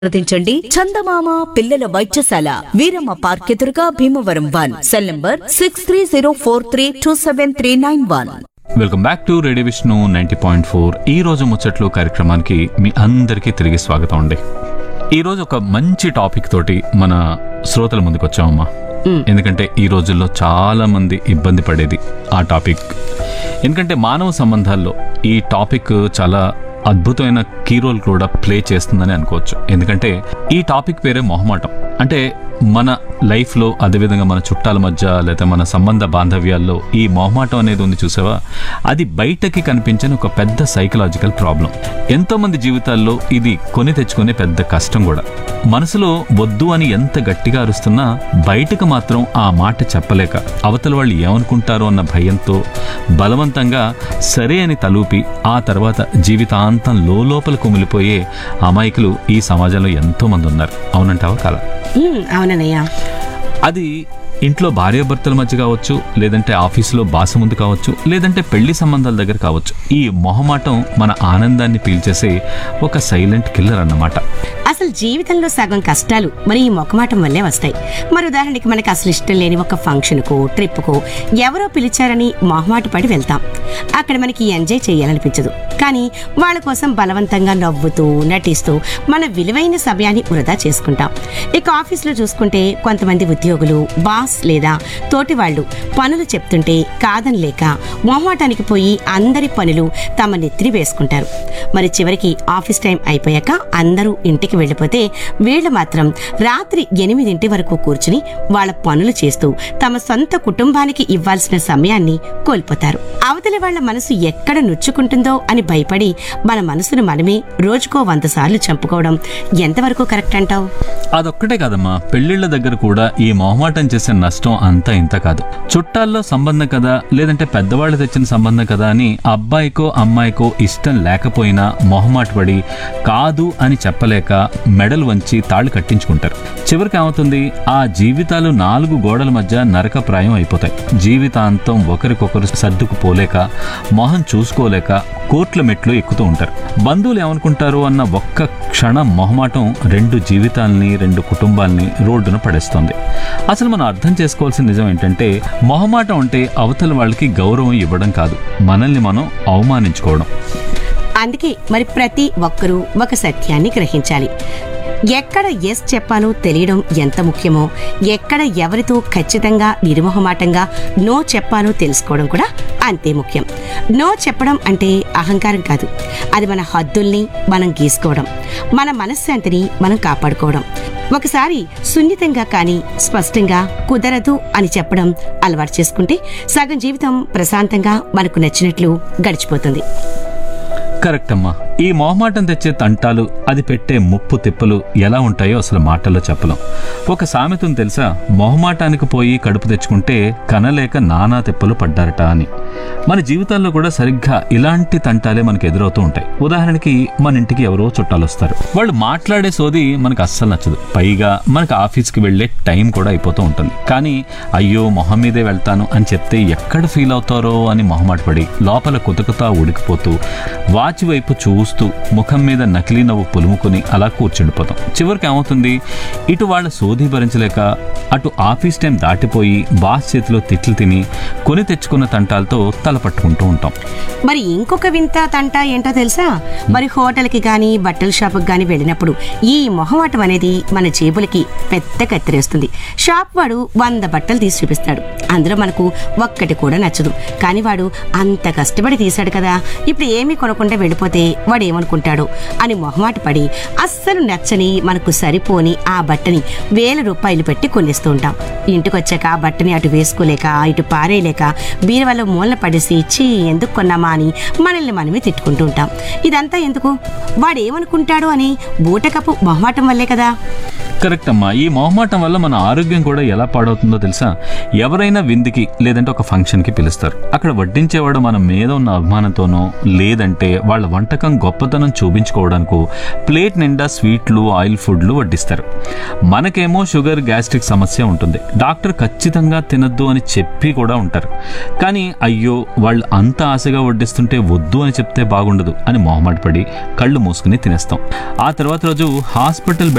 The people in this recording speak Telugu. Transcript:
సంప్రదించండి చందమామ పిల్లల వైద్యశాల వీరమ్మ పార్క్ ఎదురుగా Bhimavaram one cell number six three zero four three two seven three nine one welcome back to radio Vishnu ninety point four ఈ రోజు ముచ్చట్లు కార్యక్రమానికి మీ అందరికీ తిరిగి స్వాగతం అండి ఈ రోజు ఒక మంచి టాపిక్ తోటి మన శ్రోతల ముందుకు వచ్చామమ్మా ఎందుకంటే ఈ రోజుల్లో చాలా మంది ఇబ్బంది పడేది ఆ టాపిక్ ఎందుకంటే మానవ సంబంధాల్లో ఈ టాపిక్ చాలా అద్భుతమైన కీ రోల్ కూడా ప్లే చేస్తుందని అనుకోవచ్చు ఎందుకంటే ఈ టాపిక్ పేరే మొహమాటం అంటే మన లైఫ్లో అదేవిధంగా మన చుట్టాల మధ్య లేదా మన సంబంధ బాంధవ్యాల్లో ఈ మొహమాటం అనేది ఉంది చూసావా అది బయటకి కనిపించని ఒక పెద్ద సైకలాజికల్ ప్రాబ్లం ఎంతో మంది జీవితాల్లో ఇది కొని తెచ్చుకునే పెద్ద కష్టం కూడా మనసులో వద్దు అని ఎంత గట్టిగా అరుస్తున్నా బయటకు మాత్రం ఆ మాట చెప్పలేక అవతల వాళ్ళు ఏమనుకుంటారో అన్న భయంతో బలవంతంగా సరే అని తలూపి ఆ తర్వాత జీవితాంతం లోపల కుమిలిపోయే అమాయకులు ఈ సమాజంలో ఎంతో మంది ఉన్నారు అవునంటావా కాదా ఉమ్, అవునన్నయ్య అది ఇంట్లో భార్యాభర్తల మధ్య కావచ్చు లేదంటే ఆఫీసులో బాస ముందు కావచ్చు లేదంటే పెళ్లి సంబంధాల దగ్గర కావచ్చు ఈ మొహమాటం మన ఆనందాన్ని పీల్చేసే ఒక సైలెంట్ కిల్లర్ అన్నమాట అసలు జీవితంలో సగం కష్టాలు మరి ఈ మొక్కమాటం వల్లే వస్తాయి మరి ఉదాహరణకి మనకి అసలు ఇష్టం లేని ఒక ఫంక్షన్కో ట్రిప్కో ఎవరో పిలిచారని మొహమాట పడి వెళ్తాం అక్కడ మనకి ఎంజాయ్ చేయాలనిపించదు కానీ వాళ్ళ కోసం బలవంతంగా నవ్వుతూ నటిస్తూ మన విలువైన సమయాన్ని వృధా చేసుకుంటాం ఇక ఆఫీస్లో చూసుకుంటే కొంతమంది ఉద్యోగులు బాస్ లేదా తోటి వాళ్ళు పనులు చెప్తుంటే కాదనలేక మొహమాటానికి పోయి అందరి పనులు తమ నెత్తిరి వేసుకుంటారు మరి చివరికి ఆఫీస్ టైం అయిపోయాక అందరూ ఇంటికి వెళ్ళిపోతే వీళ్ళు మాత్రం రాత్రి ఎనిమిదింటి వరకు కూర్చుని వాళ్ళ పనులు చేస్తూ తమ సొంత కుటుంబానికి ఇవ్వాల్సిన సమయాన్ని కోల్పోతారు అవతలి వాళ్ళ మనసు ఎక్కడ నొచ్చుకుంటుందో అని భయపడి మన మనసును మనమే రోజుకో వంద సార్లు చంపుకోవడం ఎంతవరకు కరెక్ట్ అంటావు అదొక్కటే కాదమ్మా పెళ్లిళ్ల దగ్గర కూడా ఈ మొహమాటం చేసే నష్టం అంతా ఇంత కాదు చుట్టాల్లో సంబంధం కదా లేదంటే పెద్దవాళ్ళు తెచ్చిన సంబంధం కదా అని అబ్బాయికో అమ్మాయికో ఇష్టం లేకపోయినా మొహమాట పడి కాదు అని చెప్పలేక మెడలు వంచి తాళ్ళు కట్టించుకుంటారు చివరికి ఏమవుతుంది ఆ జీవితాలు నాలుగు గోడల మధ్య నరకప్రాయం అయిపోతాయి జీవితాంతం ఒకరికొకరు సర్దుకుపోలేక మొహం చూసుకోలేక కోట్ల మెట్లు ఎక్కుతూ ఉంటారు బంధువులు ఏమనుకుంటారు అన్న ఒక్క క్షణం మొహమాటం రెండు జీవితాల్ని రెండు కుటుంబాల్ని రోడ్డున పడేస్తోంది అసలు మనం అర్థం చేసుకోవాల్సిన నిజం ఏంటంటే మొహమాటం అంటే అవతల వాళ్ళకి గౌరవం ఇవ్వడం కాదు మనల్ని మనం అవమానించుకోవడం అందుకే మరి ప్రతి ఒక్కరూ ఒక సత్యాన్ని గ్రహించాలి ఎక్కడ ఎస్ చెప్పాలో తెలియడం ఎంత ముఖ్యమో ఎక్కడ ఎవరితో ఖచ్చితంగా నిర్మోహమాటంగా నో చెప్పాలో తెలుసుకోవడం కూడా అంతే ముఖ్యం నో చెప్పడం అంటే అహంకారం కాదు అది మన హద్దుల్ని మనం గీసుకోవడం మన మనశ్శాంతిని మనం కాపాడుకోవడం ఒకసారి సున్నితంగా కానీ స్పష్టంగా కుదరదు అని చెప్పడం అలవాటు చేసుకుంటే సగం జీవితం ప్రశాంతంగా మనకు నచ్చినట్లు గడిచిపోతుంది కరెక్ట్ అమ్మా ఈ మొహమాటం తెచ్చే తంటాలు అది పెట్టే ముప్పు తిప్పలు ఎలా ఉంటాయో అసలు మాటల్లో చెప్పలేం ఒక సామెతను తెలుసా మొహమాటానికి పోయి కడుపు తెచ్చుకుంటే కనలేక నానా తిప్పలు పడ్డారట అని మన జీవితాల్లో కూడా సరిగ్గా ఇలాంటి తంటాలే మనకు ఎదురవుతూ ఉంటాయి ఉదాహరణకి మన ఇంటికి ఎవరో చుట్టాలు వస్తారు వాళ్ళు మాట్లాడే సోది మనకు అస్సలు నచ్చదు పైగా మనకు ఆఫీస్కి వెళ్ళే టైం కూడా అయిపోతూ ఉంటుంది కానీ అయ్యో మొహం మీదే వెళ్తాను అని చెప్తే ఎక్కడ ఫీల్ అవుతారో అని మొహమాట పడి లోపల కుతుకుతా ఉడికిపోతూ వాచి వైపు చూస్తూ ముఖం మీద నకిలీ నవ్వు పులుముకొని అలా కూర్చుండిపోతాం చివరికి ఏమవుతుంది ఇటు వాళ్ళ సోది భరించలేక అటు ఆఫీస్ టైం దాటిపోయి బాస్ చేతిలో తిట్లు తిని కొని తెచ్చుకున్న తంటాలతో తల పట్టుకుంటూ ఉంటాం మరి ఇంకొక వింత తంట ఏంటో తెలుసా మరి హోటల్కి గాని బట్టల షాపుకి గాని వెళ్ళినప్పుడు ఈ మొహమాటం అనేది మన జేబులకి పెద్ద కత్తిరేస్తుంది షాప్ వాడు వంద బట్టలు తీసి చూపిస్తాడు అందులో మనకు ఒక్కటి కూడా నచ్చదు కానీ వాడు అంత కష్టపడి తీశాడు కదా ఇప్పుడు ఏమీ కొనకుండా వెళ్ళిపోతే వాడు ఏమనుకుంటాడు అని మొహమాట పడి అస్సలు నచ్చని మనకు సరిపోని ఆ బట్టని వేల రూపాయలు పెట్టి కొనిస్తూ ఉంటాం ఇంటికి వచ్చాక ఆ బట్టని అటు వేసుకోలేక ఇటు పారేయలేక బీరువాలో మూలన పడేసి చీ ఎందుకు కొన్నామా అని మనల్ని మనమే తిట్టుకుంటూ ఉంటాం ఇదంతా ఎందుకు వాడు ఏమనుకుంటాడు అని బూటకపు మొహమాటం వల్లే కదా కరెక్ట్ అమ్మా ఈ మొహమాటం వల్ల మన ఆరోగ్యం కూడా ఎలా పాడవుతుందో తెలుసా ఎవరైనా విందుకి లేదంటే ఒక ఫంక్షన్కి పిలుస్తారు అక్కడ వడ్డించేవాడు మన మీద ఉన్న అభిమానంతోనో లేదంటే వాళ్ళ వంటకం గొప్పతనం చూపించుకోవడానికో ప్లేట్ నిండా స్వీట్లు ఆయిల్ ఫుడ్లు వడ్డిస్తారు మనకేమో షుగర్ గ్యాస్ట్రిక్ సమస్య ఉంటుంది డాక్టర్ ఖచ్చితంగా తినద్దు అని చెప్పి కూడా ఉంటారు కానీ అయ్యో వాళ్ళు అంత ఆశగా వడ్డిస్తుంటే వద్దు అని చెప్తే బాగుండదు అని మొహమాట పడి కళ్ళు మూసుకుని తినేస్తాం ఆ తర్వాత రోజు హాస్పిటల్